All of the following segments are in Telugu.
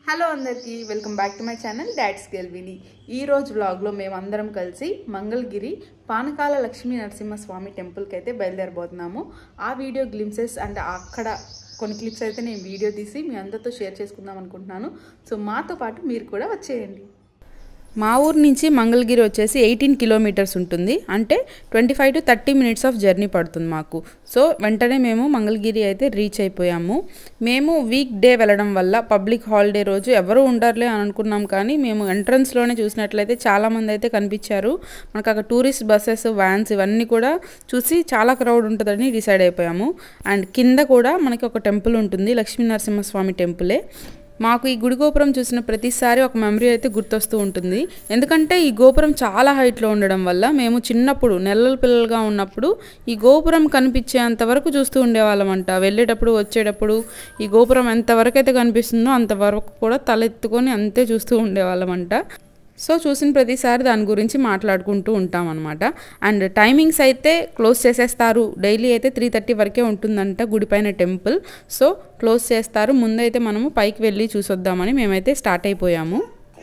హలో అందరికీ welcome back to my channel డాట్స్ గెల్విని ఈ రోజు వ్లాగ్లో మేమందరం కలిసి మంగళగిరి పానకాల లక్ష్మీ నరసింహస్వామి టెంపుల్కి అయితే బయలుదేరబోతున్నాము ఆ వీడియో గ్లిమ్సెస్ అండ్ అక్కడ కొన్ని క్లిప్స్ అయితే నేను వీడియో తీసి మీ అందరితో షేర్ చేసుకుందాం అనుకుంటున్నాను సో మాతో పాటు మీరు కూడా వచ్చేయండి మా ఊరు నుంచి మంగళగిరి వచ్చేసి ఎయిటీన్ కిలోమీటర్స్ ఉంటుంది అంటే twenty five to thirty minutes of journey పడుతుంది మాకు సో వెంటనే మేము మంగళగిరి అయితే రీచ్ అయిపోయాము మేము వీక్ డే వెళ్ళడం వల్ల పబ్లిక్ హాలిడే రోజు ఎవరు ఉండరులే అని అనుకున్నాం కానీ మేము ఎంట్రన్స్లోనే చూసినట్లయితే చాలామంది అయితే కనిపించారు మనకు అక్కడ టూరిస్ట్ బస్సెస్ వ్యాన్స్ ఇవన్నీ కూడా చూసి చాలా క్రౌడ్ ఉంటుందని డిసైడ్ అయిపోయాము అండ్ కింద కూడా మనకి ఒక టెంపుల్ ఉంటుంది లక్ష్మీ నరసింహస్వామి టెంపులే మాకు ఈ గుడి గోపురం చూసిన ప్రతిసారి ఒక మెమరీ అయితే గుర్తొస్తూ ఉంటుంది ఎందుకంటే ఈ గోపురం చాలా హైట్లో ఉండడం వల్ల మేము చిన్నప్పుడు నెలల పిల్లలుగా ఉన్నప్పుడు ఈ గోపురం కనిపించేంత వరకు చూస్తూ ఉండేవాళ్ళమంట వెళ్ళేటప్పుడు వచ్చేటప్పుడు ఈ గోపురం ఎంతవరకు అయితే కనిపిస్తుందో అంతవరకు కూడా తలెత్తుకొని అంతే చూస్తూ ఉండేవాళ్ళమంట సో చూసిన ప్రతిసారి దాని గురించి మాట్లాడుకుంటూ ఉంటాం అనమాట అండ్ టైమింగ్స్ అయితే క్లోజ్ చేసేస్తారు డైలీ అయితే త్రీ థర్టీ వరకే ఉంటుందంట గుడిపైన టెంపుల్ సో క్లోజ్ చేస్తారు ముందైతే మనము పైకి వెళ్ళి చూసొద్దామని మేమైతే స్టార్ట్ అయిపోయాము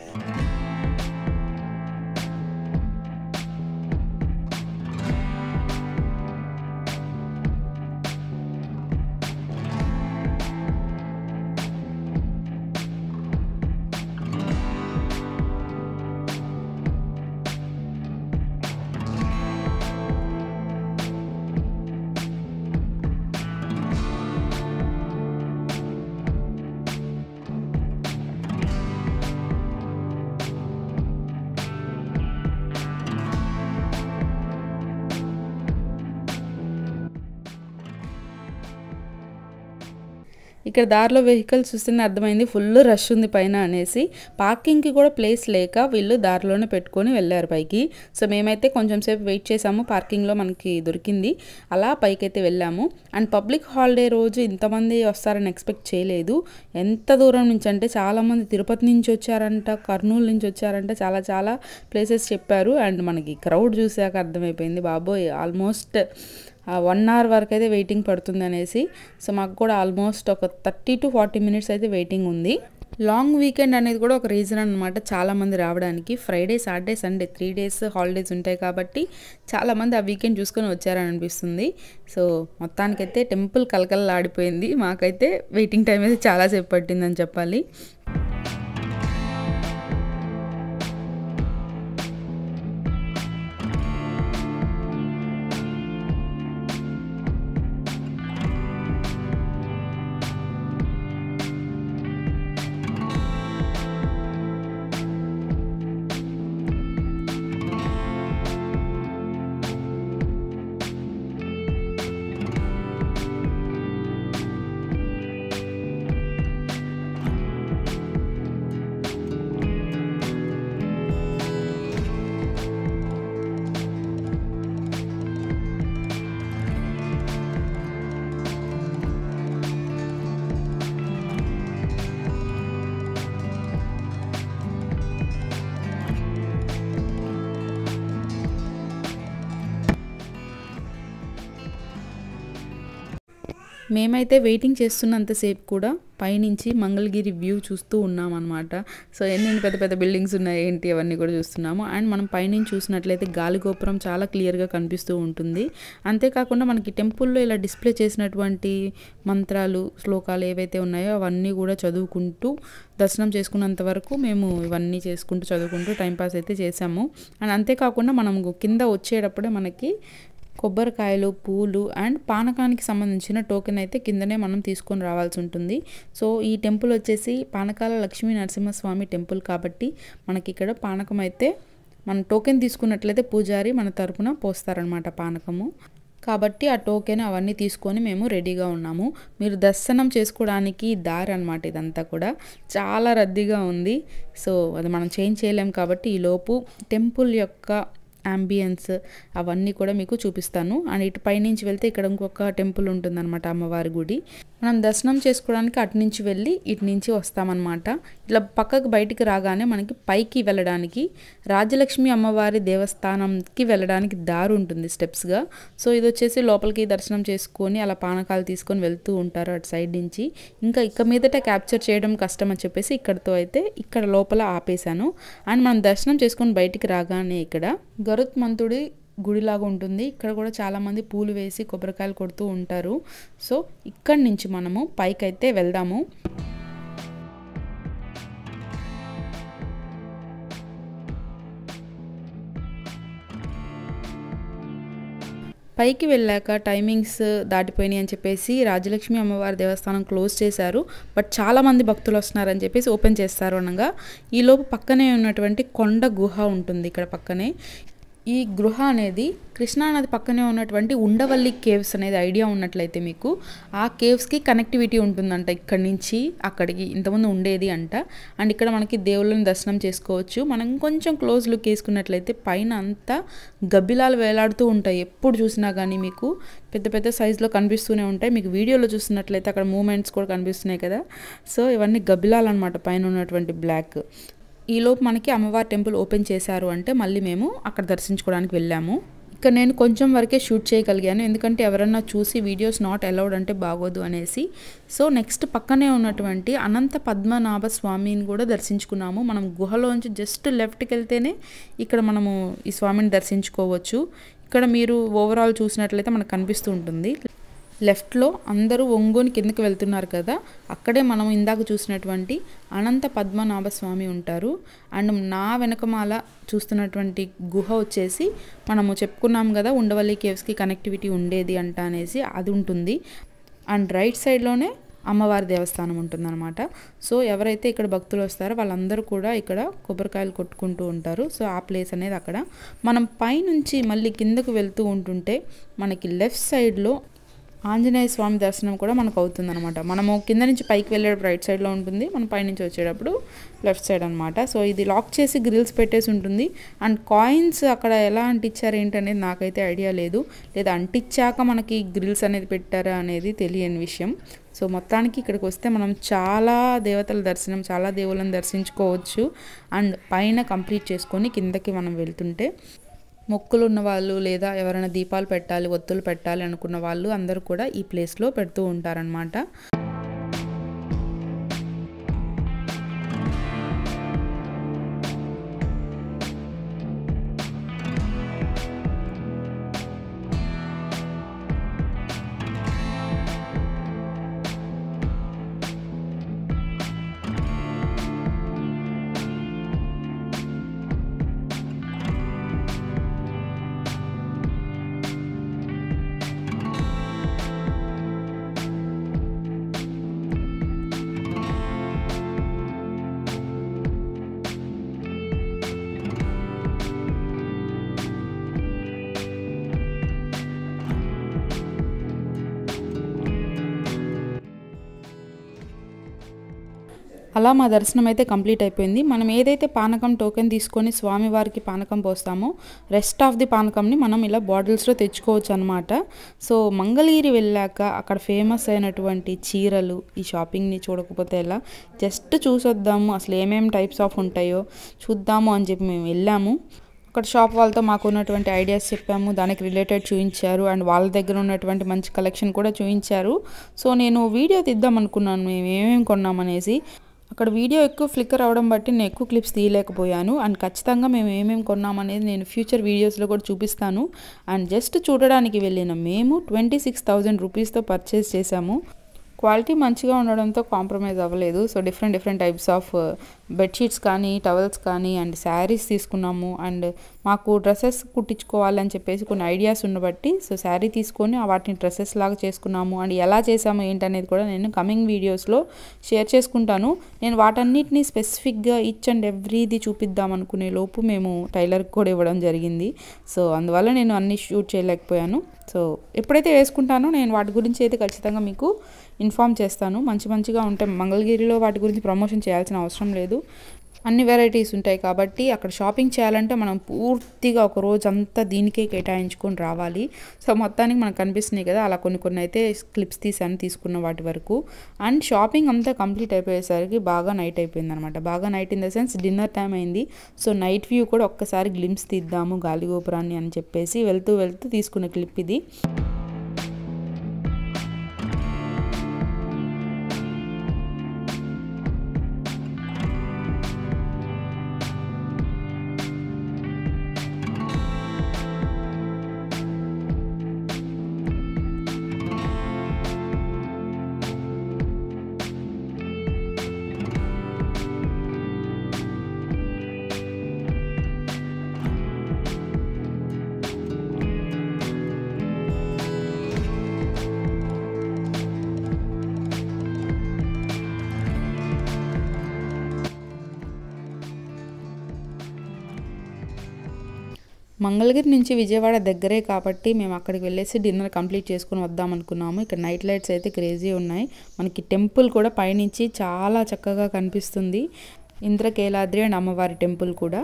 ఇక్కడ దారిలో వెహికల్స్ చూస్తేనే అర్థమైంది ఫుల్ రష్ ఉంది పైన అనేసి పార్కింగ్కి కూడా ప్లేస్ లేక వీళ్ళు దారిలోనే పెట్టుకొని వెళ్ళారు పైకి సో మేమైతే కొంచెం సేపు వెయిట్ చేసాము పార్కింగ్లో మనకి దొరికింది అలా పైకైతే వెళ్ళాము అండ్ పబ్లిక్ హాలిడే రోజు ఇంతమంది వస్తారని ఎక్స్పెక్ట్ చేయలేదు ఎంత దూరం నుంచి అంటే చాలామంది తిరుపతి నుంచి వచ్చారంట కర్నూలు నుంచి వచ్చారంట చాలా చాలా ప్లేసెస్ చెప్పారు అండ్ మనకి క్రౌడ్ చూసాక అర్థమైపోయింది బాబోయ్ ఆల్మోస్ట్ వన్ అవర్ వరకు అయితే వెయిటింగ్ పడుతుంది అనేసి సో మాకు కూడా ఆల్మోస్ట్ ఒక థర్టీ టు ఫార్టీ మినిట్స్ అయితే వెయిటింగ్ ఉంది లాంగ్ వీకెండ్ అనేది కూడా ఒక రీజన్ అనమాట చాలామంది రావడానికి Friday Saturday Sunday three days holidays ఉంటాయి కాబట్టి చాలామంది ఆ వీకెండ్ చూసుకొని వచ్చారని అనిపిస్తుంది సో మొత్తానికైతే టెంపుల్ కలకలలాడిపోయింది మాకైతే వెయిటింగ్ టైం అయితే చాలాసేపు పట్టిందని చెప్పాలి మేమైతే వెయిటింగ్ చేస్తున్నంతసేపు కూడా పైనుంచి మంగళగిరి వ్యూ చూస్తూ ఉన్నాం అనమాట సో ఎన్ని పెద్ద పెద్ద బిల్డింగ్స్ ఉన్నాయి ఏంటి అవన్నీ కూడా చూస్తున్నాము అండ్ మనం పైనుంచి చూసినట్లయితే గాలి గోపురం చాలా క్లియర్గా కనిపిస్తూ ఉంటుంది అంతేకాకుండా మనకి టెంపుల్లో ఇలా డిస్ప్లే చేసినటువంటి మంత్రాలు శ్లోకాలు ఏవైతే ఉన్నాయో అవన్నీ కూడా చదువుకుంటూ దర్శనం చేసుకున్నంత వరకు మేము ఇవన్నీ చేసుకుంటూ చదువుకుంటూ టైంపాస్ అయితే చేసాము అండ్ అంతేకాకుండా మనం కింద వచ్చేటప్పుడే మనకి కొబ్బరికాయలు పూలు అండ్ పానకానికి సంబంధించిన టోకెన్ అయితే కిందనే మనం తీసుకొని రావాల్సి ఉంటుంది సో ఈ టెంపుల్ వచ్చేసి పానకాల లక్ష్మీ నరసింహస్వామి టెంపుల్ కాబట్టి మనకి ఇక్కడ పానకం అయితే మనం టోకెన్ తీసుకున్నట్లయితే పూజారి మన తరపున పోస్తారనమాట పానకము కాబట్టి ఆ టోకెన్ అవన్నీ తీసుకొని మేము రెడీగా ఉన్నాము మీరు దర్శనం చేసుకోవడానికి దారి అనమాట ఇదంతా కూడా చాలా రద్దీగా ఉంది సో అది మనం చేంజ్ చేయలేం కాబట్టి ఈలోపు టెంపుల్ యొక్క అంబియన్స్ అవన్నీ కూడా మీకు చూపిస్తాను అండ్ ఇటు పైనుంచి వెళ్తే ఇక్కడ ఇంకొక టెంపుల్ ఉంటుందన్నమాట అమ్మవారి గుడి మనం దర్శనం చేసుకోవడానికి అటు నుంచి వెళ్ళి ఇటు నుంచి వస్తామన్నమాట ఇట్లా పక్కకు బయటికి రాగానే మనకి పైకి వెళ్ళడానికి రాజలక్ష్మి అమ్మవారి దేవస్థానంకి వెళ్ళడానికి దారి ఉంటుంది స్టెప్స్గా సో ఇది వచ్చేసి లోపలికి దర్శనం చేసుకొని అలా పానకాలు తీసుకొని వెళ్తూ ఉంటారు అటు సైడ్ నుంచి ఇంకా ఇక మీదట క్యాప్చర్ చేయడం కష్టం అని చెప్పేసి ఇక్కడతో అయితే ఇక్కడ లోపల ఆపేశాను అండ్ మనం దర్శనం చేసుకొని బయటికి రాగానే ఇక్కడ గరుత్మంతుడి గుడిలాగా ఉంటుంది ఇక్కడ కూడా చాలామంది పూలు వేసి కొబ్బరికాయలు కొడుతూ ఉంటారు సో ఇక్కడి నుంచి మనము పైకైతే వెళ్దాము పైకి వెళ్ళాక టైమింగ్స్ దాటిపోయినాయి అని చెప్పేసి రాజలక్ష్మి అమ్మవారి దేవస్థానం క్లోజ్ చేశారు బట్ చాలామంది భక్తులు వస్తున్నారని చెప్పేసి ఓపెన్ చేస్తారు అనగా ఈలోపు పక్కనే ఉన్నటువంటి కొండ గుహ ఉంటుంది ఇక్కడ పక్కనే ఈ గృహ అనేది కృష్ణానది పక్కనే ఉన్నటువంటి ఉండవల్లి కేవ్స్ అనేది ఐడియా ఉన్నట్లయితే మీకు ఆ కేవ్స్కి కనెక్టివిటీ ఉంటుందంట ఇక్కడి నుంచి అక్కడికి ఇంతకుముందు ఉండేది అంట అండ్ ఇక్కడ మనకి దేవుళ్ళని దర్శనం చేసుకోవచ్చు మనం కొంచెం క్లోజ్ లుక్ వేసుకున్నట్లయితే పైన అంతా గబ్బిలాలు వేలాడుతూ ఉంటాయి ఎప్పుడు చూసినా కానీ మీకు పెద్ద పెద్ద సైజులో కనిపిస్తూనే ఉంటాయి మీకు వీడియోలో చూస్తున్నట్లయితే అక్కడ మూమెంట్స్ కూడా కనిపిస్తున్నాయి కదా సో ఇవన్నీ గబ్బిలాలు అనమాట పైన ఉన్నటువంటి బ్లాక్ ఈలోపు మనకి అమ్మవారి టెంపుల్ ఓపెన్ చేశారు అంటే మళ్ళీ మేము అక్కడ దర్శించుకోవడానికి వెళ్ళాము ఇక్కడ నేను కొంచెం వరకే షూట్ చేయగలిగాను ఎందుకంటే ఎవరన్నా చూసి వీడియోస్ నాట్ అలౌడ్ అంటే బాగోదు అనేసి సో నెక్స్ట్ పక్కనే ఉన్నటువంటి అనంత పద్మనాభ స్వామిని కూడా దర్శించుకున్నాము మనం గుహలోంచి జస్ట్ లెఫ్ట్కి వెళ్తేనే ఇక్కడ మనము ఈ స్వామిని దర్శించుకోవచ్చు ఇక్కడ మీరు ఓవరాల్ చూసినట్లయితే మనకు కనిపిస్తూ ఉంటుంది లెఫ్ట్లో అందరూ ఒంగోని కిందకి వెళ్తున్నారు కదా అక్కడే మనం ఇందాక చూసినటువంటి అనంత పద్మనాభ స్వామి ఉంటారు అండ్ నా వెనకమాల చూస్తున్నటువంటి గుహ వచ్చేసి మనము చెప్పుకున్నాం కదా ఉండవల్లి కేవ్స్కి కనెక్టివిటీ ఉండేది అంట అనేసి అది ఉంటుంది అండ్ రైట్ సైడ్లోనే అమ్మవారి దేవస్థానం ఉంటుందన్నమాట సో ఎవరైతే ఇక్కడ భక్తులు వస్తారో వాళ్ళందరూ కూడా ఇక్కడ కొబ్బరికాయలు కొట్టుకుంటూ ఉంటారు సో ఆ ప్లేస్ అనేది అక్కడ మనం పైనుంచి మళ్ళీ కిందకు వెళ్తూ ఉంటుంటే మనకి లెఫ్ట్ సైడ్లో ఆంజనేయ స్వామి దర్శనం కూడా మనకు అవుతుంది అనమాట మనము కింద నుంచి పైకి వెళ్ళేటప్పుడు రైట్ సైడ్లో ఉంటుంది మనం పైనుంచి వచ్చేటప్పుడు లెఫ్ట్ సైడ్ అనమాట సో ఇది లాక్ చేసి గ్రిల్స్ పెట్టేసి ఉంటుంది అండ్ కాయిన్స్ అక్కడ ఎలా అంటించారు ఏంటనేది నాకైతే ఐడియా లేదు లేదా అంటించాక మనకి గ్రిల్స్ అనేది పెట్టారా అనేది తెలియని విషయం సో మొత్తానికి ఇక్కడికి వస్తే మనం చాలా దేవతల దర్శనం చాలా దేవుళ్ళని దర్శించుకోవచ్చు అండ్ పైన కంప్లీట్ చేసుకొని కిందకి మనం వెళ్తుంటే మొక్కులు ఉన్న వాళ్ళు లేదా ఎవరైనా దీపాలు పెట్టాలి ఒత్తులు పెట్టాలి అనుకున్న వాళ్ళు అందరూ కూడా ఈ ప్లేస్లో పెడుతూ ఉంటారనమాట అలా మా దర్శనం అయితే కంప్లీట్ అయిపోయింది మనం ఏదైతే పానకం టోకెన్ తీసుకొని స్వామివారికి పానకం పోస్తామో రెస్ట్ ఆఫ్ ది పానకంని మనం ఇలా బాటిల్స్లో తెచ్చుకోవచ్చు అనమాట సో మంగళగిరి వెళ్ళాక అక్కడ ఫేమస్ అయినటువంటి చీరలు ఈ షాపింగ్ని చూడకపోతే ఎలా జస్ట్ చూసొద్దాము అసలు ఏమేమి టైప్స్ ఆఫ్ ఉంటాయో చూద్దాము అని చెప్పి మేము వెళ్ళాము అక్కడ షాప్ వాళ్ళతో మాకు ఉన్నటువంటి ఐడియాస్ చెప్పాము దానికి రిలేటెడ్ చూపించారు అండ్ వాళ్ళ దగ్గర ఉన్నటువంటి మంచి కలెక్షన్ కూడా చూపించారు సో నేను వీడియో తీద్దాం అనుకున్నాను మేము ఏమేమి కొన్నామనేసి అక్కడ వీడియో ఎక్కువ ఫ్లిక్కర్ అవడం బట్టి నేను ఎక్కువ క్లిప్స్ తీయలేకపోయాను అండ్ ఖచ్చితంగా మేము ఏమేమి కొన్నామనేది నేను ఫ్యూచర్ వీడియోస్లో కూడా చూపిస్తాను అండ్ జస్ట్ చూడడానికి వెళ్ళిన మేము ట్వంటీ సిక్స్ థౌజండ్ రూపీస్తో పర్చేస్ చేశాము క్వాలిటీ మంచిగా ఉండడంతో కాంప్రమైజ్ అవ్వలేదు so different different types of bedsheets కానీ టవల్స్ కానీ అండ్ శారీస్ తీసుకున్నాము అండ్ మాకు డ్రెస్సెస్ కుట్టించుకోవాలని చెప్పేసి కొన్ని ఐడియాస్ ఉండబట్టి సో శారీ తీసుకొని వాటిని డ్రెస్సెస్ లాగా చేసుకున్నాము అండ్ ఎలా చేసాము ఏంటనేది కూడా నేను కమింగ్ వీడియోస్లో షేర్ చేసుకుంటాను నేను వాటన్నిటిని స్పెసిఫిక్గా ఈచ్ అండ్ ఎవ్రీది చూపిద్దాం అనుకునే లోపు మేము టైలర్కి కూడా ఇవ్వడం జరిగింది సో అందువల్ల నేను అన్ని షూట్ చేయలేకపోయాను సో ఎప్పుడైతే వేసుకుంటానో నేను వాటి గురించి అయితే ఖచ్చితంగా మీకు ఇన్ఫామ్ చేస్తాను మంచి మంచిగా ఉంటాయి మంగళగిరిలో వాటి గురించి ప్రమోషన్ చేయాల్సిన అవసరం లేదు అన్ని వెరైటీస్ ఉంటాయి కాబట్టి అక్కడ షాపింగ్ చేయాలంటే మనం పూర్తిగా ఒక రోజు అంతా దీనికే కేటాయించుకొని రావాలి సో మొత్తానికి మనకు కనిపిస్తున్నాయి కదా అలా కొన్ని కొన్ని అయితే క్లిప్స్ తీసాను తీసుకున్న వాటి వరకు అండ్ షాపింగ్ అంతా కంప్లీట్ అయిపోయేసరికి బాగా నైట్ అయిపోయింది అనమాట బాగా night in the sense dinner time అయింది సో నైట్ వ్యూ కూడా ఒక్కసారి గ్లిమ్స్ తీద్దాము గాలిగోపురాన్ని అని చెప్పేసి వెళ్తూ వెళ్తూ తీసుకున్న క్లిప్ ఇది మంగళగిరి నుంచి విజయవాడ దగ్గరే కాబట్టి మేము అక్కడికి వెళ్ళేసి డిన్నర్ కంప్లీట్ చేసుకుని వద్దాం అనుకున్నాము ఇక్కడ నైట్ లైట్స్ అయితే క్రేజీ ఉన్నాయి మనకి టెంపుల్ కూడా పైనుంచి చాలా చక్కగా కనిపిస్తుంది ఇంద్రకేలాద్రి అండ్ అమ్మవారి టెంపుల్ కూడా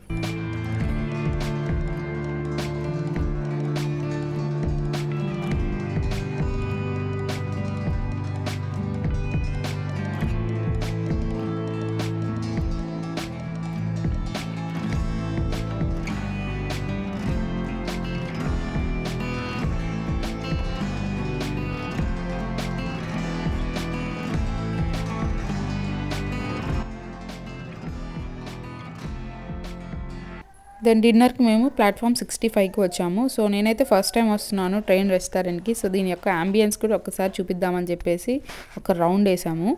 దెన్ డిన్నర్కి మేము ప్లాట్ఫామ్ సిక్స్టీ ఫైవ్కి వచ్చాము సో నేనైతే ఫస్ట్ టైం వస్తున్నాను ట్రైన్ రెస్టారెంట్కి సో దీని యొక్క అంబియన్స్ కూడా ఒకసారి చూపిద్దామని చెప్పేసి ఒక రౌండ్ వేసాము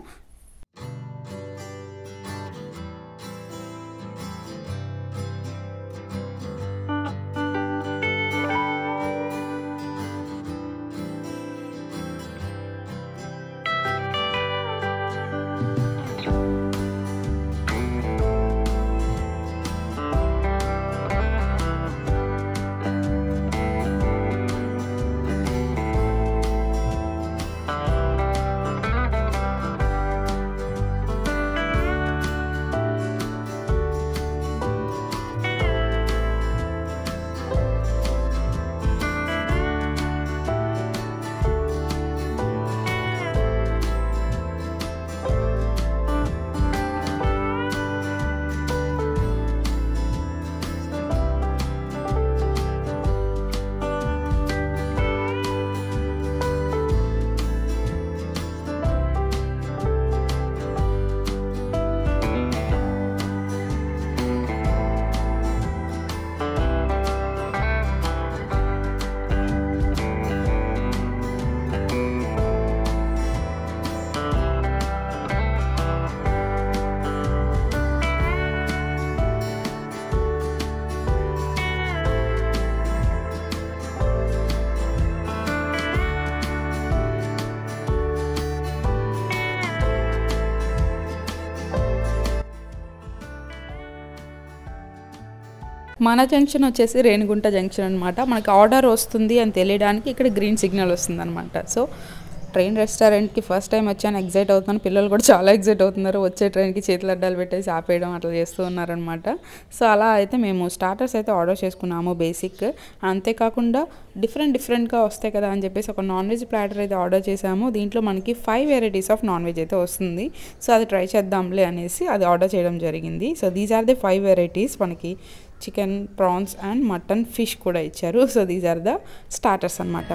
మన జంక్షన్ వచ్చేసి రేణిగుంట జంక్షన్ అనమాట మనకి ఆర్డర్ వస్తుంది అని తెలియడానికి ఇక్కడ గ్రీన్ సిగ్నల్ వస్తుంది అనమాట సో ట్రైన్ రెస్టారెంట్కి ఫస్ట్ టైం వచ్చాను ఎగ్జైట్ అవుతున్నాను పిల్లలు కూడా చాలా ఎగ్జైట్ అవుతున్నారు వచ్చే ట్రైన్కి చేతులు అడ్డాలు పెట్టేసి ఆపేయడం అట్లా చేస్తూ ఉన్నారనమాట సో అలా అయితే మేము స్టార్టర్స్ అయితే ఆర్డర్ చేసుకున్నాము బేసిక్ అంతేకాకుండా డిఫరెంట్ డిఫరెంట్గా వస్తాయి కదా అని చెప్పేసి ఒక నాన్ వెజ్ ప్లాటర్ అయితే ఆర్డర్ చేసాము దీంట్లో మనకి five varieties of non veg అయితే వస్తుంది సో అది ట్రై చేద్దాంలే అనేసి అది ఆర్డర్ చేయడం జరిగింది so these are the five varieties మనకి chicken prawns and mutton fish కూడా ఇచ్చారు so these are the starters అనమాట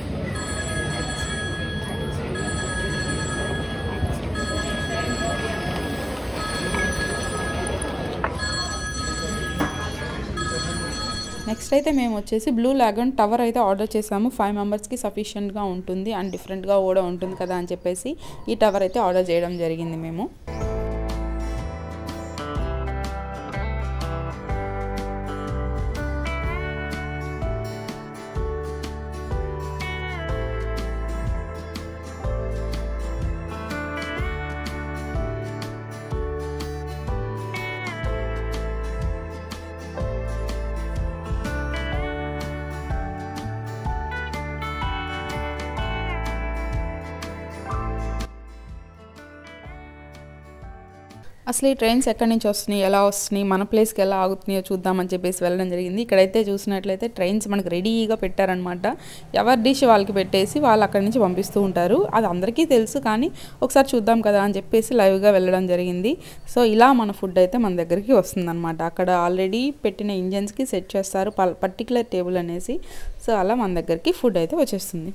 నెక్స్ట్ అయితే మేము వచ్చేసి బ్లూ లాగన్ టవర్ అయితే ఆర్డర్ చేసాము ఫైవ్ మెంబర్స్కి సఫిషియెంట్గా ఉంటుంది అండ్ డిఫరెంట్గా కూడా ఉంటుంది కదా అని చెప్పేసి ఈ టవర్ అయితే ఆర్డర్ చేయడం జరిగింది మేము అసలు ఈ ట్రైన్స్ ఎక్కడి నుంచి వస్తున్నాయి ఎలా వస్తున్నాయి మన ప్లేస్కి ఎలా ఆగుతున్నాయో చూద్దామని చెప్పేసి వెళ్ళడం జరిగింది ఇక్కడైతే చూసినట్లయితే ట్రైన్స్ మనకి రెడీగా పెట్టారనమాట ఎవరి డిష్ వాళ్ళకి పెట్టేసి వాళ్ళు అక్కడి నుంచి పంపిస్తూ ఉంటారు అది అందరికీ తెలుసు కానీ ఒకసారి చూద్దాం కదా అని చెప్పేసి లైవ్గా వెళ్ళడం జరిగింది సో ఇలా మన ఫుడ్ అయితే మన దగ్గరికి వస్తుందన్నమాట అక్కడ ఆల్రెడీ పెట్టిన ఇంజన్స్కి సెట్ చేస్తారు పర్టికులర్ టేబుల్ అనేసి సో అలా మన దగ్గరికి ఫుడ్ అయితే వచ్చేస్తుంది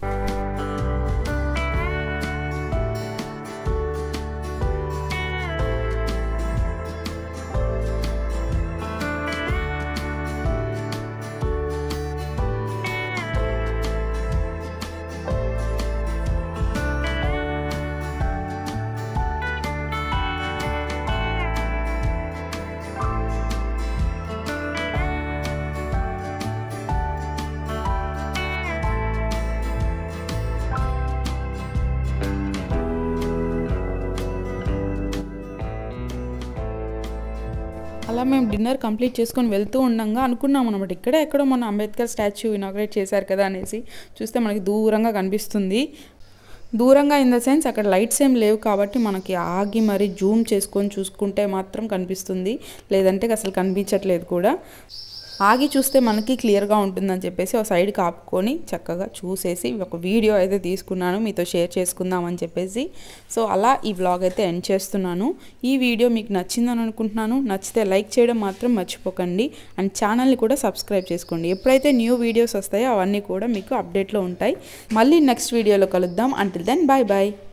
అలా మేము డిన్నర్ కంప్లీట్ చేసుకొని వెళ్తూ ఉండగా అనుకున్నాం అనమాట ఇక్కడే ఎక్కడో మన అంబేద్కర్ స్టాచ్యూ ఇనాగ్రేట్ చేశారు కదా అనేసి చూస్తే మనకి దూరంగా కనిపిస్తుంది దూరంగా ఇన్ ద సెన్స్ అక్కడ లైట్స్ ఏం లేవు కాబట్టి మనకి ఆగి మరి జూమ్ చేసుకొని చూసుకుంటే మాత్రం కనిపిస్తుంది లేదంటే అసలు కనిపించట్లేదు కూడా ఆగి చూస్తే మనకి క్లియర్గా ఉంటుందని చెప్పేసి ఒక సైడ్కి ఆపుకొని చక్కగా చూసేసి ఒక వీడియో అయితే తీసుకున్నాను మీతో షేర్ చేసుకుందామని చెప్పేసి సో అలా ఈ వ్లాగ్ అయితే ఎండ్ చేస్తున్నాను ఈ వీడియో మీకు నచ్చిందని అనుకుంటున్నాను నచ్చితే లైక్ చేయడం మాత్రం మర్చిపోకండి అండ్ ఛానల్ని కూడా సబ్స్క్రైబ్ చేసుకోండి ఎప్పుడైతే న్యూ వీడియోస్ వస్తాయో అవన్నీ కూడా మీకు అప్డేట్లో ఉంటాయి మళ్ళీ నెక్స్ట్ వీడియోలో కలుద్దాం అంటిల్ దెన్ బాయ్ బాయ్